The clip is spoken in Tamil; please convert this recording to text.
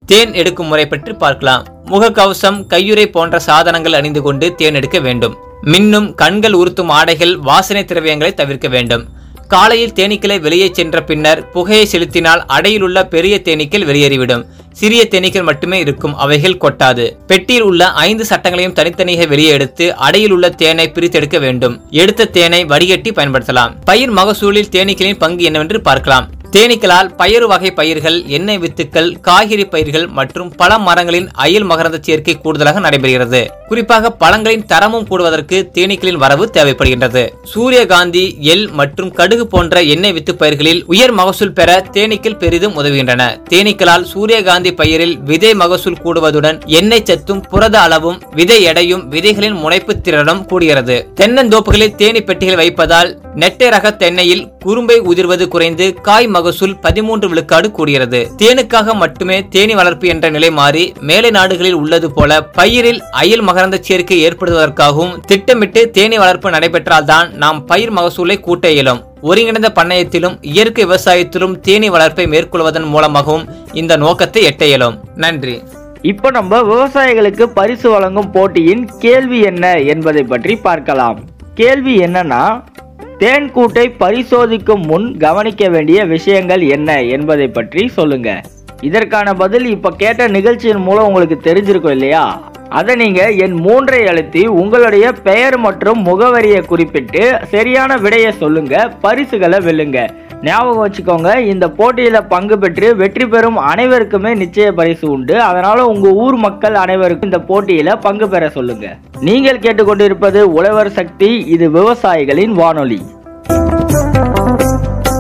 தேன் எடுக்கும் முறை பற்றி பார்க்கலாம் முகக்கவசம் கையுறை போன்ற சாதனங்கள் அணிந்து கொண்டு தேன் எடுக்க வேண்டும் மின்னும் கண்கள் உறுத்தும் ஆடைகள் வாசனை திரவியங்களை தவிர்க்க வேண்டும் காலையில் தேனீக்களை வெளியே சென்ற பின்னர் புகையை செலுத்தினால் அடையிலுள்ள பெரிய தேனீக்கள் வெளியேறிவிடும் சிறிய தேனீக்கள் மட்டுமே இருக்கும் அவைகள் கொட்டாது பெட்டியில் உள்ள ஐந்து சட்டங்களையும் தனித்தனியாக வெளியே எடுத்து அடையில் உள்ள தேனை பிரித்தெடுக்க வேண்டும் எடுத்த தேனை வடிகட்டி பயன்படுத்தலாம் பயிர் மகசூலில் தேனீக்களின் பங்கு என்னவென்று பார்க்கலாம் தேனீக்களால் பயறு வகை பயிர்கள் எண்ணெய் வித்துக்கள் காய்கறி பயிர்கள் மற்றும் பல மரங்களின் அயல் மகரந்த சேர்க்கை கூடுதலாக நடைபெறுகிறது குறிப்பாக பழங்களின் தரமும் கூடுவதற்கு தேனீக்களின் வரவு தேவைப்படுகின்றது சூரியகாந்தி எல் மற்றும் கடுகு போன்ற எண்ணெய் வித்து பயிர்களில் உயர் மகசூல் பெற தேனீக்கள் பெரிதும் உதவுகின்றன தேனீக்களால் சூரியகாந்தி பயிரில் விதை மகசூல் கூடுவதுடன் எண்ணெய் சத்தும் புரத அளவும் விதை எடையும் விதைகளின் முனைப்பு திறனும் கூடுகிறது தென்னந்தோப்புகளில் தேனி பெட்டிகள் வைப்பதால் நெட்டை ரக தென்னையில் குறும்பை உதிர்வது குறைந்து காய் மகசூல் பதிமூன்று விழுக்காடு கூடுகிறது தேனுக்காக மட்டுமே தேனி வளர்ப்பு என்ற நிலை மாறி மேலை நாடுகளில் உள்ளது போல பயிரில் அயல் மகரந்த சேர்க்கை ஏற்படுவதற்காகவும் திட்டமிட்டு தேனி வளர்ப்பு நடைபெற்றால்தான் நாம் பயிர் மகசூலை கூட்ட இயலும் ஒருங்கிணைந்த பண்ணையத்திலும் இயற்கை விவசாயத்திலும் தேனி வளர்ப்பை மேற்கொள்வதன் மூலமாகவும் இந்த நோக்கத்தை எட்ட இயலும் நன்றி இப்போ நம்ம விவசாயிகளுக்கு பரிசு வழங்கும் போட்டியின் கேள்வி என்ன என்பதை பற்றி பார்க்கலாம் கேள்வி என்னன்னா தேன் கூட்டை பரிசோதிக்கும் முன் கவனிக்க வேண்டிய விஷயங்கள் என்ன என்பதை பற்றி சொல்லுங்க இதற்கான பதில் இப்ப கேட்ட நிகழ்ச்சியின் மூலம் உங்களுக்கு தெரிஞ்சிருக்கும் இல்லையா அதை நீங்க என் மூன்றை அழுத்தி உங்களுடைய பெயர் மற்றும் முகவரியை குறிப்பிட்டு சரியான விடையை சொல்லுங்க பரிசுகளை வெல்லுங்க ஞாபகம் வச்சுக்கோங்க இந்த போட்டியில பங்கு பெற்று வெற்றி பெறும் அனைவருக்குமே நிச்சய பரிசு உண்டு அதனால உங்க ஊர் மக்கள் அனைவருக்கும் இந்த போட்டியில பங்கு பெற சொல்லுங்க நீங்கள் கேட்டுக்கொண்டிருப்பது உழவர் சக்தி இது விவசாயிகளின் வானொலி